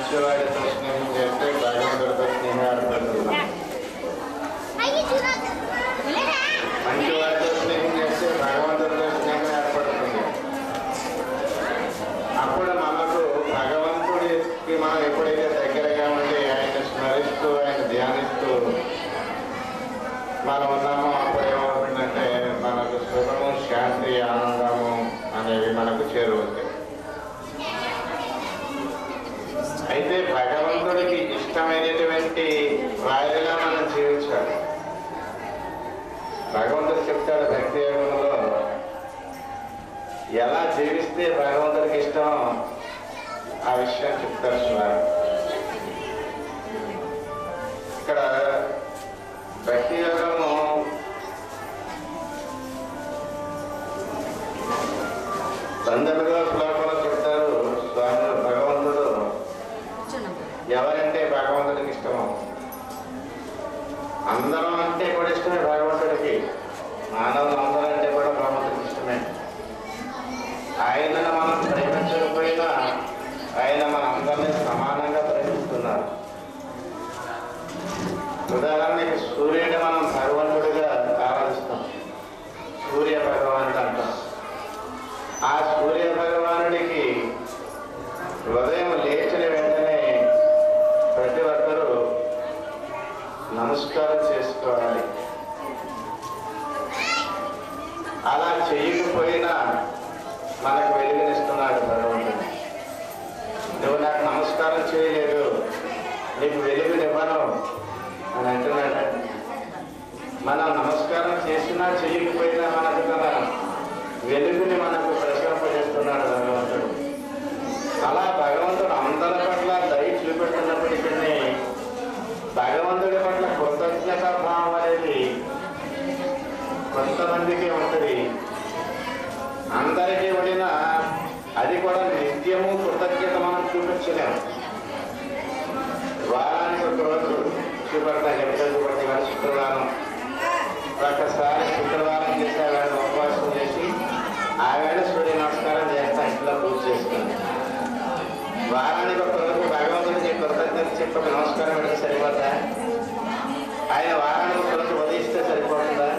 మంచివాడితో స్నేహం చేస్తే భగవంతుడితో స్నేహం ఏర్పడుతుంది మంచివాడితో స్నేహం చేస్తే భగవంతుడితో స్నేహం ఏర్పడుతుంది అప్పుడు మనకు భగవంతుడికి మనం ఎప్పుడైతే దగ్గరగా ఉండి ఆయన స్మరిస్తూ ఆయన ధ్యానిస్తూ మనం ఉన్నామో అప్పుడు ఏమవుతుందంటే మనకు సుఖము శాంతి ఆనందము అనేవి మనకు చేరువుతాయి అయితే భగవంతుడికి ఇష్టమైనటువంటి వారిగా మనం జీవించాలి భగవంతుడు చెప్తాడు భక్తి యోగంలో ఎలా జీవిస్తే భగవంతుడికి ఇష్టం ఆ విషయం చెప్తారు స్వామి ఇక్కడ భక్తి యోగము పంతొమ్మిదవ శ్లోకంలో చెప్తారు స్వామి భగవంతుడు ఎవరంటే భగవంతుడికి ఇష్టమో అందరం అంటే కూడా ఇష్టమే భగవంతుడికి మానవులు అందరూ అంటే కూడా భగవంతుడికి ఇష్టమే ఆయనను మనం ప్రేమించకపోయినా ఆయన మన అందరినీ సమానంగా ప్రేమిస్తున్నారు ఉదాహరణకి సూర్యుడిని మనం భగవంతుడిగా ఆరాధిస్తాం సూర్య భగవానుడు అంటాం ఆ సూర్య భగవానుడికి ఉదయం లేచిన వెంటనే ప్రతి ఒక్కరూ నమస్కారం చేసుకోవాలి అలా చేయకపోయినా మనకు వెలుగునిస్తున్నాడు భగవంతుడు నువ్వు నాకు నమస్కారం చేయలేదు నీకు వెలుగునివ్వను అని అంటున్నాడు మనం నమస్కారం చేసినా చేయకపోయినా మనకు తన వెలుగుని మనకు ప్రసరింపజేస్తున్నాడు భగవంతుడు అలా భగవంతుడు అందరి పట్ల దయ చూపెడుతున్నప్పటికీ భగవంతుడి పట్ల కృతజ్ఞత భావం అనేది కొంతమందికి ఉంటుంది అందరికీ ఉండిన అది కూడా నిత్యము కృతజ్ఞత మనం చూపించలేము వారానికి ఒక రోజు చూపెడతా చెప్తాను చూపెట్టి వాడు శుక్రవారం ఒక్కసారి శుక్రవారం చేసి ఆవేళ ఉపవాసం చేసి ఆవేళ సూర్య నమస్కారం చేస్తా ఇంట్లో పూజ చేసుకుని వారానికి ఒక రోజు భగవంతుడికి కృతజ్ఞత చెప్పి ఒక నమస్కారం పెడితే సరిపోతా ఆయన వారానికి ఒక రోజు ఉదయిస్తే సరిపోతుందా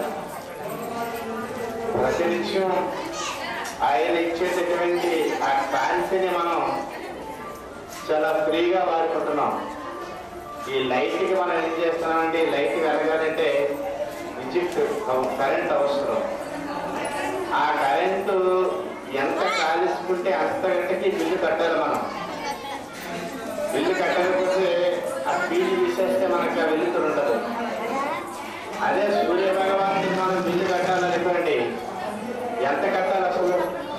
ప్రతినిత్యం ఆయన ఇచ్చేటటువంటి ఆ కాంతిని మనం చాలా ఫ్రీగా వాడుకుంటున్నాం ఈ లైట్కి మనం ఏం చేస్తున్నామంటే ఈ లైట్ వెలగాలంటే విద్యుత్ కరెంట్ అవసరం ఆ కరెంటు ఎంత కాలుసుకుంటే అంత గంటకి బిల్లు కట్టాలి మనం బిల్లు కట్టకపోతే ఆ ఫీజు తీసేస్తే మనకి ఆ వెలుతురు ఉండదు అదే సూర్య భగవానికి మనం బిల్లు కట్టాలనుకోండి ఎంత కట్టాలి అసలు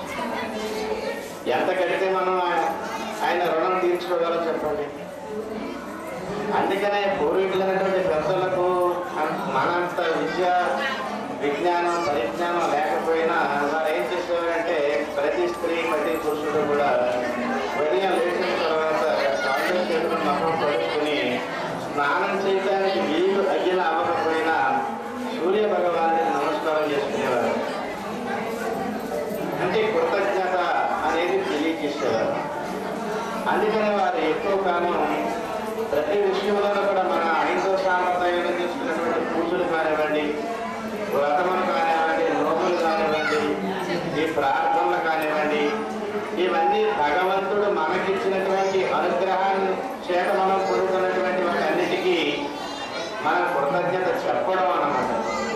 ఎంత కడితే మనం ఆయన- ఆయన రుణం తీర్చుకోగలం చెప్పండి అందుకనే పూర్వీకులైనటువంటి పెద్దలకు అన్- మనంత విద్య విజ్ఞానం పరిజ్ఞానం లేకపోయినా వారు ఏం చేసేవారంటే ప్రతి స్త్రీ ప్రతి పురుషుడు కూడా ఉదయం లేచిన తర్వాత కాళ్ళు చేతులు మొహం పడుకుని స్నానం చేయడానికి వీలు అయ్యిన అవ్వకపోయినా సూర్య భగవాన్ని నమస్కారం చేసుకునేవారు అంటే కృతజ్ఞత అనేది తెలియజేసేవారు అందుకనే వారు ఎక్కువ కాలం ప్రతి విషయంలోనూ కూడా మన ఐదవ సాంప్రదాయంలో తీసుకున్నటువంటి పూజలు కానివ్వండి వ్రతములు కానివ్వండి నోములు కానివ్వండి ఈ ప్రార్థనలు కానివ్వండి ఇవన్నీ భగవంతుడు మనకిచ్చినటువంటి అనుగ్రహాన్ని చేత మనం పొందుతున్నటువంటి వాటన్నిటికీ మనం కృతజ్ఞత చెప్పడం అన్నమాట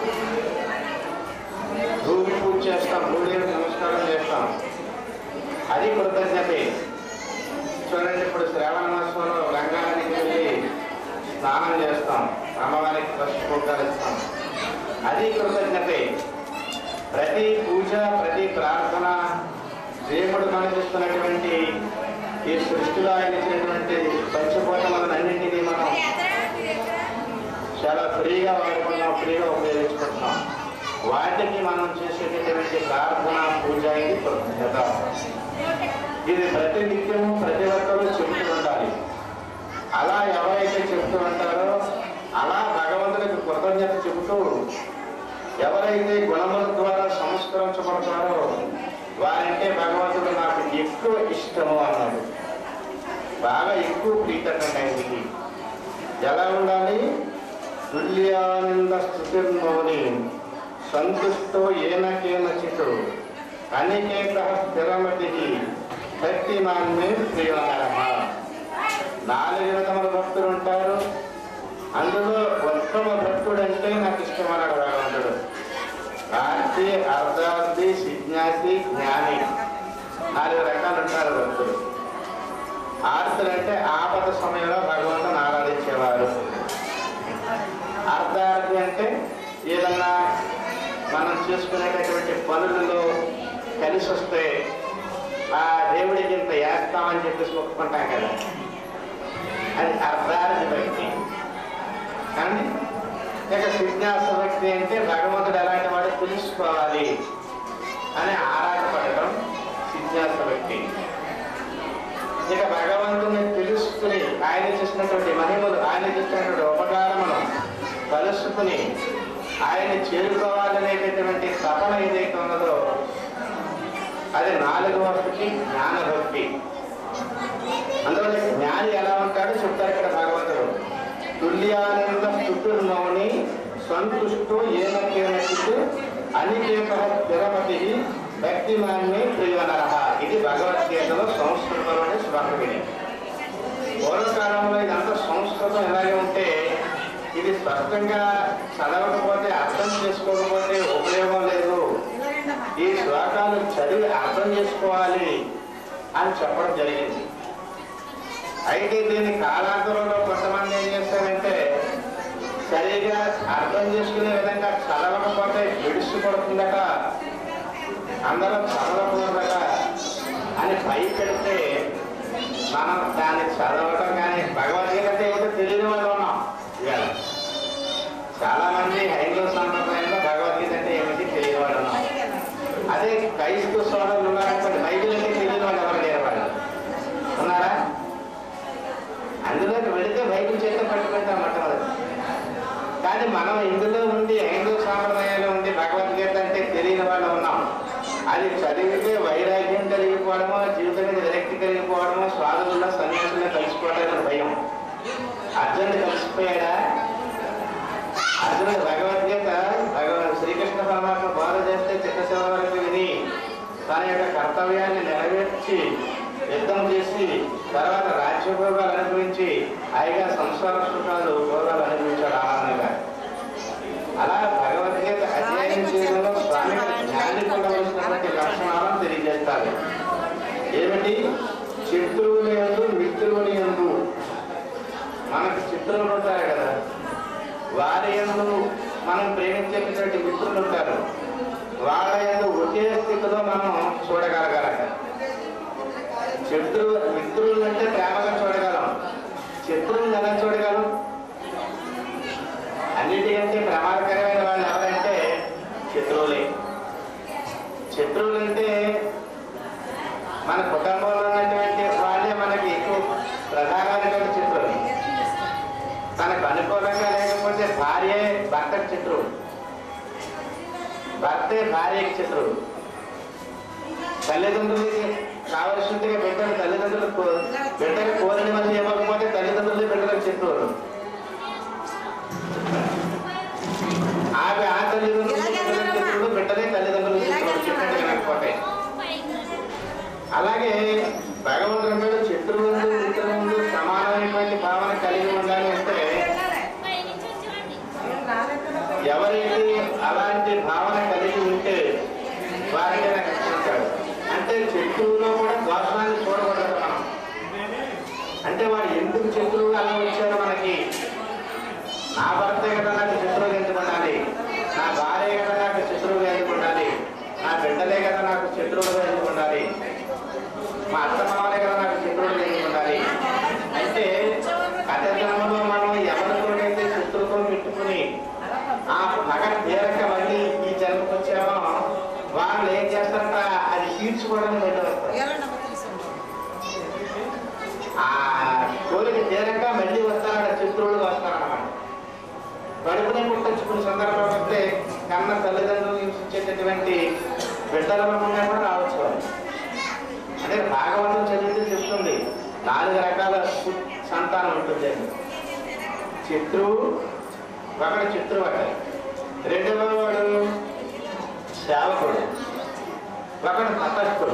భూమి పూజ చేస్తాం భూదేవికి నమస్కారం చేస్తాం అది కృతజ్ఞతే చూడండి ఇప్పుడు శ్రావణ మాసంలో రంగానికి వెళ్ళి స్నానం చేస్తాం అమ్మవారికి ఫస్ట్ పూజలు ఇస్తాం అది కృతజ్ఞతే ప్రతి పూజ ప్రతి ప్రార్థన దేవుడు మనకిస్తున్నటువంటి ఈ సృష్టిలో ఆయన ఇచ్చినటువంటి పంచభూతములన్నింటినీ మనం చాలా ఫ్రీగా వాడుకున్నాం ఫ్రీగా ఉపయోగించుకుంటున్నాం వాటికి మనం చేసేటటువంటి ప్రార్థన పూజ ఇది కృతజ్ఞత ఇది ప్రతి నిత్యము ప్రతి ఒక్కరూ చెబుతూ ఉండాలి అలా ఎవరైతే చెబుతూ ఉంటారో అలా భగవంతుడికి కృతజ్ఞత చెబుతూ ఎవరైతే గుణముల ద్వారా సంస్కరించబడతారో వారంటే భగవంతుడు నాకు ఎక్కువ ఇష్టము అన్నాడు బాగా ఎక్కువ ప్రీతంగా ఆయనకి ఎలా ఉండాలి తుల్యానంద స్థుతిర్మౌని సంతుష్టో ఏనకేనచితు అనికేత స్థిరమతి భక్తిమాన్మే ప్రియనర నాలుగు రకముల భక్తులు ఉంటారు అందులో ఉత్తమ భక్తుడు అంటే నాకు ఇష్టమన్నాడు భగవంతుడు ఆర్తి అర్ధార్థి సిజ్ఞాసి జ్ఞాని నాలుగు రకాలు ఉంటారు భక్తులు ఆర్తులు అంటే ఆపద సమయంలో భగవంతుని ఆరాధించేవారు అర్ధార్థి అంటే ఏదన్నా మనం చేసుకునేటటువంటి పనులలో కలిసి వస్తే ఆ దేవుడికి ఇంత వేస్తామని చెప్పేసి ఒప్పుకుంటాం కదా అది అర్ధార్థి భక్తి కానీ ఇక సిజ్ఞాస భక్తి అంటే భగవంతుడు ఎలాంటి వాడు తెలుసుకోవాలి అని ఆరాటపడటం సిజ్ఞాస భక్తి ఇక భగవంతుని తెలుసుకుని ఆయన చేసినటువంటి మహిమలు ఆయన చేసినటువంటి ఉపకారమును కలుసుకుని ఆయన చేరుకోవాలనేటటువంటి తపన ఏదైతే ఉన్నదో అది నాలుగవ స్థితి జ్ఞానభక్తి అందువల్ల జ్ఞాని ఎలా ఉంటాడో చెప్తారు ఇక్కడ భగవంతుడు తుల్యానంద స్థుతుర్మౌని సంతుష్టో ఏనకేనచిత్ అనికేత స్థిరమతి భక్తిమాన్ని ప్రియనర ఇది భగవద్గీతలో సంస్కృతంలోనే శ్లోకం ఇది పూర్వకాలంలో ఇదంతా సంస్కృతం ఎలాగే ఉంటే ఇది స్పష్టంగా చదవకపోతే అర్థం చేసుకోకపోతే ఉపయోగం లేదు ఈ శ్లోకాలు చదివి అర్థం చేసుకోవాలి అని చెప్పడం జరిగింది అయితే దీని కాలాంతరంలో కొంతమంది ఏం చేస్తారంటే సరిగా అర్థం చేసుకునే విధంగా చదవకపోతే విడిసి పడుతుందట అందరూ చదవకూడదట అని భయపెడితే మనం దాన్ని చదవటం కానీ భగవద్గీత అంటే ఏమిటో తెలియని వాళ్ళు ఉన్నాం ఇవాళ చాలా మంది హైందవ సాంప్రదాయంలో భగవద్గీత అంటే ఏమిటి తెలియని వాళ్ళు ఉన్నాం అదే క్రైస్తవ సోదరులు ఉన్నారనుకోండి బైబిల్ అంటే తెలియని వాళ్ళు ఎవరు లేరు వాళ్ళు ఉన్నారా అందులోకి వెళితే బైబిల్ చేత పట్టుకుంటాం మొట్టమొదటి కానీ మనం ఇందులో ఉండి హైందవ సాంప్రదాయంలో ఉండి భగవద్గీత అంటే తెలియని వాళ్ళు ఉన్నాం అది చదివితే వైరాగ్యం కలిగిపోవడమో జీవితం మీద విరక్తి కలిగిపోవడమో స్వాదుల్లో సన్యాసుల్లో కలిసిపోవడం భయం అర్జునుడు కలిసిపోయాడా అర్జునుడు భగవద్గీత భగవాన్ శ్రీకృష్ణ పరమాత్మ బోధ చేస్తే చిత్తశివ వరకు విని తన యొక్క కర్తవ్యాన్ని నెరవేర్చి యుద్ధం చేసి తర్వాత రాజ్యభోగాలు అనుభవించి హాయిగా సంసార సుఖాలు భోగాలు అనుభవించాడు ఆనందంగా అలా భగవద్గీత అధ్యయనం చేయడంలో స్వామి జ్ఞాని ఉండవలసినటువంటి లక్షణాలను తెలియజేస్తారు ఏమిటి శత్రువుని ఎందు మిత్రువుని ఎందు మనకు చిత్రులు ఉంటారు కదా వారి ఎందు మనం ప్రేమించేటటువంటి మిత్రులు ఉంటారు వాళ్ళ ఎందు ఒకే స్థితిలో మనం చూడగలగాలట శత్రువు మిత్రులు అంటే ప్రేమగా చూడగలం శత్రువులు ఎలా చూడగలం అన్నిటికంటే ప్రమాదకరమైన వాళ్ళు ఎవరంటే శత్రువులే శత్రువులు అంటే మన కుటుంబంలో ఉన్నటువంటి వాళ్ళే మనకి ఎక్కువ ప్రధానమైనటువంటి శత్రువులు తనకు అనుకూలంగా లేకపోతే భార్యే భర్తకు శత్రువు భర్తే భార్యకి శత్రువు తల్లిదండ్రులకి కావలసి ఉంటే బిడ్డలు తల్లిదండ్రులు కో- బిడ్డలు కోరిన మళ్ళీ ఇవ్వకపోతే తల్లిదండ్రులు బిడ్డలకు శత్రువులు ఆమె ఆ తల్లిదండ్రులు బిడ్డలకు శత్రువులు బిడ్డలే తల్లిదండ్రులు శత్రువులు చెప్పినట్టు వినకపోతే అలాగే భగవంతుడి మీద శత్రువులు మిత్రులు సమానమైనటువంటి భావన కలిగి ఉండాలి అంటే ఎవరికి అలాంటి భావన కలిగి ఉంటే వారికి నాకు ఇష్టపడతాడు అంటే శత్రువులో కూడా దోషాన్ని చూడకూడదు మనం అంటే వాడు ఎందుకు శత్రువులు అలా వచ్చారు మనకి నా భర్తే కదా నాకు శత్రువుగా ఎందుకు ఉండాలి నా భార్య కదా నాకు శత్రువుగా ఎందుకు ఉండాలి నా బిడ్డలే కదా నాకు శత్రువులుగా ఎందుకు ఉండాలి మా అత్త మామలే కదా నాకు శత్రువులుగా ఎందుకు ఉండాలి అంటే గత జన్మలో మనం ఎవరితోనైతే శత్రుత్వం పెట్టుకుని ఆ పగ తీరక మళ్ళీ ఈ జన్మకు వచ్చామో వాళ్ళు ఏం చేస్తారంట అది తీర్చుకోవడానికి వెళ్ళి వస్తారు ఆ కోరిక తీరక మళ్ళీ వస్తారట శత్రువులు వస్తారన్నమాట కడుపునే పుట్టించుకునే సందర్భం వస్తే కన్న తల్లిదండ్రులు హింసించేటటువంటి బిడ్డల రూపంగా కూడా రావచ్చు వాళ్ళు. అదే భాగవతం చదివితే చెప్తుంది నాలుగు రకాల సంతానం ఉంటుంది చిత్రువు ఒకడు చిత్రువు అట రెండవ వాడు సేవకుడు ఒకడు తటస్థుడు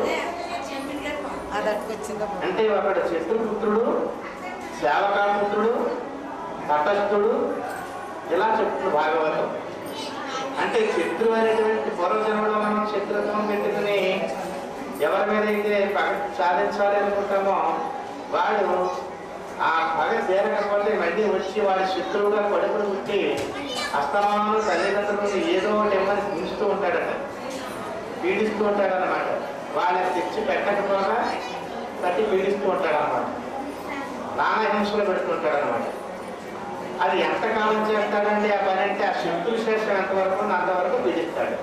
అది అట్టుకొచ్చిందో అంటే ఒకడు చిత్రపుత్రుడు సేవకాపుత్రుడు తటస్థుడు ఇలా చెప్తుంది భాగవతం అంటే శత్రు అనేటువంటి పూర్వజన్మలో మనం శత్రుత్వం పెట్టుకుని ఎవరి మీద అయితే పగ సాధించాలి అనుకుంటామో వాడు ఆ పగ తీరకపోతే మళ్ళీ వచ్చి వాడి శత్రువుగా కొడుకులు పుట్టి అస్తమానం తల్లిదండ్రులను ఏదో ఒకటి ఇవ్వని హింస్తూ ఉంటాడట పీడిస్తూ ఉంటాడనమాట వాళ్ళకి తెచ్చి పెట్టకపోగా తట్టి పీడిస్తూ ఉంటాడనమాట నానా హింసలు పెడుతుంటాడు అనమాట అది ఎంతకాలం చేస్తాడండి ఆ పని అంటే ఆ శక్తుల శేషం ఎంతవరకు ఉందో అంతవరకు పీడిస్తాడు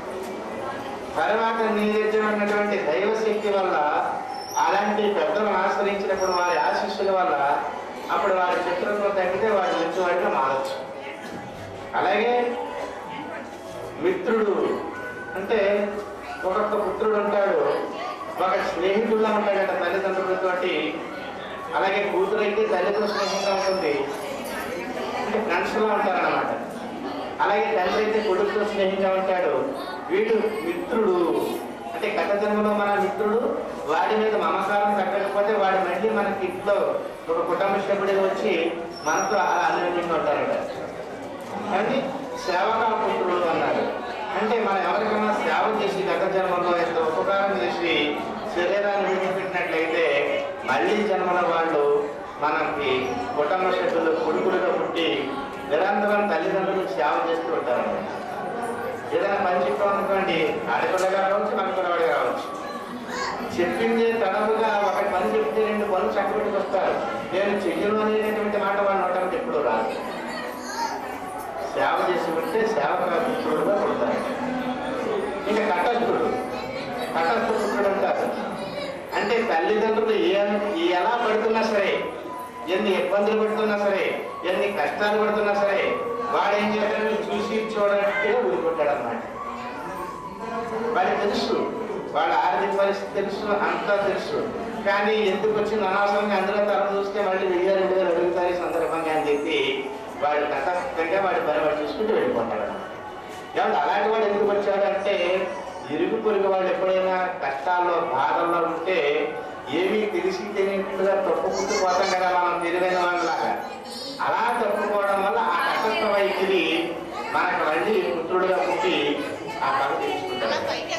తర్వాత నీ దగ్గర ఉన్నటువంటి దైవశక్తి వల్ల అలాంటి పెద్దలను ఆశ్రయించినప్పుడు వారి ఆశీస్సుల వల్ల అప్పుడు వారి శత్రుత్వం తగ్గితే వారి మంచివాడిగా మారచ్చు అలాగే మిత్రుడు అంటే ఒక్కొక్క పుత్రుడు ఉంటాడు ఒక స్నేహితుడులా ఉంటాడట తల్లిదండ్రులతోటి అలాగే కూతురు అయితే తల్లితో స్నేహంగా ఉంటుంది అంటే ఫ్రెండ్స్ లా ఉంటారన్నమాట అలాగే తండ్రి అయితే కొడుకుతో స్నేహంగా ఉంటాడు వీడు మిత్రుడు అంటే గత జన్మలో మన మిత్రుడు వాడి మీద మమకారం తగ్గకపోతే వాడు మళ్ళీ మనకి ఇంట్లో ఒక కుటుంబ సభ్యుడిగా వచ్చి మనతో అలా అన్యోన్యంగా ఉంటారట కానీ సేవకా పుత్రుడు అన్నారు అంటే మనం ఎవరికైనా సేవ చేసి గత జన్మలో ఎంత ఉపకారం చేసి శరీరాన్ని విడిచిపెట్టినట్లయితే మళ్ళీ జన్మల వాళ్ళు మనకి కుటుంబ సభ్యులు కొడుకులుగా పుట్టి నిరంతరం తల్లిదండ్రులకు సేవ చేస్తూ ఉంటారు ఏదైనా పని చెప్పాం అనుకోండి ఆడపిల్లగా కావచ్చు మగపిల్లవాడిగా కావచ్చు చెప్పింది తడవుగా ఒక పని చెప్తే రెండు పనులు చక్కబెట్టుకు వస్తారు నేను చెయ్యను అనేటటువంటి మాట వాళ్ళ నోటానికి ఎప్పుడు రాదు సేవ చేసి ఉంటే సేవక పుత్రుడుగా పుడతారు ఇంకా కటస్థుడు కటస్థ పుత్రుడు అంటారు అంటే తల్లిదండ్రులు ఏ ఎలా పడుతున్నా సరే ఎన్ని ఇబ్బందులు పడుతున్నా సరే ఎన్ని కష్టాలు పడుతున్నా సరే వాడు ఏం చేస్తాడు చూసి చూడనట్టే ఊరుకుంటాడు అన్నమాట వాడికి తెలుసు వాళ్ళ ఆర్థిక పరిస్థితి తెలుసు అంతా తెలుసు కానీ ఎందుకు వచ్చింది అనవసరంగా అందులో తరం చూస్తే మళ్ళీ వెయ్యి రెండు వేలు అడుగుతారు ఈ సందర్భంగా అని చెప్పి వాడు తటస్థంగా వాడి పని వాడు చూసుకుంటూ వెళ్ళిపోతాడు ఏమంటే అలాంటి వాడు ఎందుకు వచ్చాడు అంటే ఇరుగు పొరుగు వాళ్ళు ఎప్పుడైనా కష్టాల్లో బాధల్లో ఉంటే ఏమీ తెలిసి తెలియనట్టుగా తప్పుకుంటూ పోతాం కదా మనం తెలివైన వాళ్ళలాగా అలా తప్పుకోవడం వల్ల ఆ కష్టత్వ వైఖరి మనకు మళ్ళీ పుత్రుడుగా పుట్టి ఆ పని తెలుసుకుంటాడు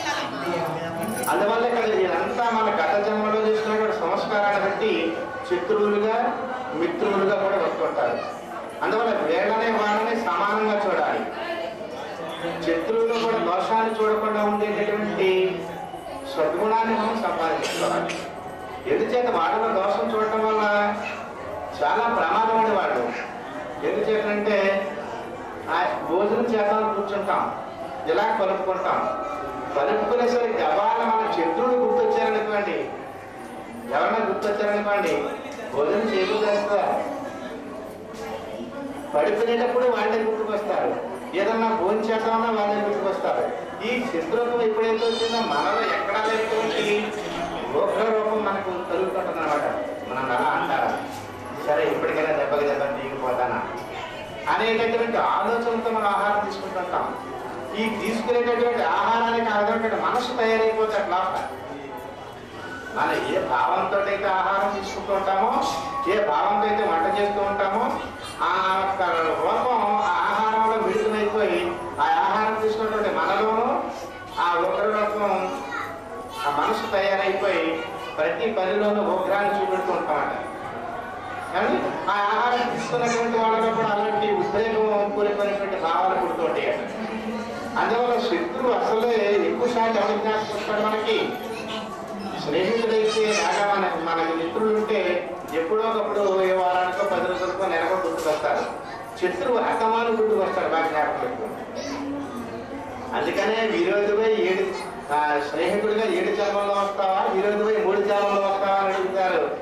అందువల్ల కదా వీరంతా మన గత జన్మలో చేసినటువంటి సంస్కారాన్ని బట్టి శత్రువులుగా మిత్రులుగా కూడా వస్తుంటారు అందువల్ల వీళ్ళనే వాళ్ళని సమానంగా చూడాలి శత్రువులు కూడా దోషాన్ని చూడకుండా ఉండేటటువంటి సద్గుణాన్ని మనం సంపాదించుకోవాలి ఎందుచేత వాళ్ళలో దోషం చూడటం వల్ల చాలా ప్రమాదం అండి వాళ్ళు ఎందుచేతంటే ఆ భోజనం చేద్దాం కూర్చుంటాం ఇలా కలుపుకుంటాం కలుపుకునేసరికి గబాల మన శత్రువులు గుర్తొచ్చారనుకోండి ఎవరైనా గుర్తొచ్చారనుకోండి భోజనం చేయకుండా పడుకునేటప్పుడు వాళ్ళే గుర్తుకొస్తారు ఏదన్నా భోజనం చేద్దామన్నా వాళ్ళే గుర్తుకొస్తారు ఈ శత్రుత్వం ఎప్పుడైతే వచ్చిందో మనలో ఎక్కడా లేనటువంటి ఉగ్ర రూపం మనకు కలుగుతుంటుంది అనమాట మనం అలా అంటారా సరే ఇప్పటికైనా దెబ్బకి దెబ్బ తీగిపోతానా అనేటటువంటి ఆలోచనతో మనం ఆహారం తీసుకుంటుంటాం ఈ తీసుకునేటటువంటి ఆహారానికి అర్థమైనటువంటి మనసు తయారైపోతుంది లోపల మనం ఏ భావంతో అయితే ఆహారం తీసుకుంటూ ఉంటామో ఏ భావంతో అయితే వంట చేస్తూ ఉంటామో ఆ యొక్క రూపం ఆ ఆహారంలో విడుదలైపోయి ఆ ఆహారం తీసుకున్నటువంటి మనలోనూ ఆ ఉగ్ర రూపం ఆ మనసు తయారైపోయి ప్రతి పనిలోనూ ఉగ్రాన్ని చూపెడుతూ ఉంటామట కానీ ఆ ఆహారం తీసుకున్నటువంటి వాళ్ళలో కూడా అలాంటి ఉద్రేకం కూలిపోయినటువంటి భావాలు పుడుతూ ఉంటాయి అట. అందువల్ల శత్రువు అసలే ఎక్కువ శాతం ఎవరి జ్ఞాపకం వస్తాడు మనకి స్నేహితుడైతే బాగా మన మనకి మిత్రులు ఉంటే ఎప్పుడో ఒకప్పుడు ఏ వారానికో పది రోజులకో నెలకో గుర్తుకొస్తారు శత్రువు అసమాను గుర్తుకొస్తాడు బాగా జ్ఞాపకం పెట్టుకోండి అందుకనే విరోధుపై ఏడు ఆ, స్నేహితుడిగా ఏడు జన్మల్లో వస్తావా విరోధుపై మూడు జన్మల్లో వస్తావా అని అడుగుతారు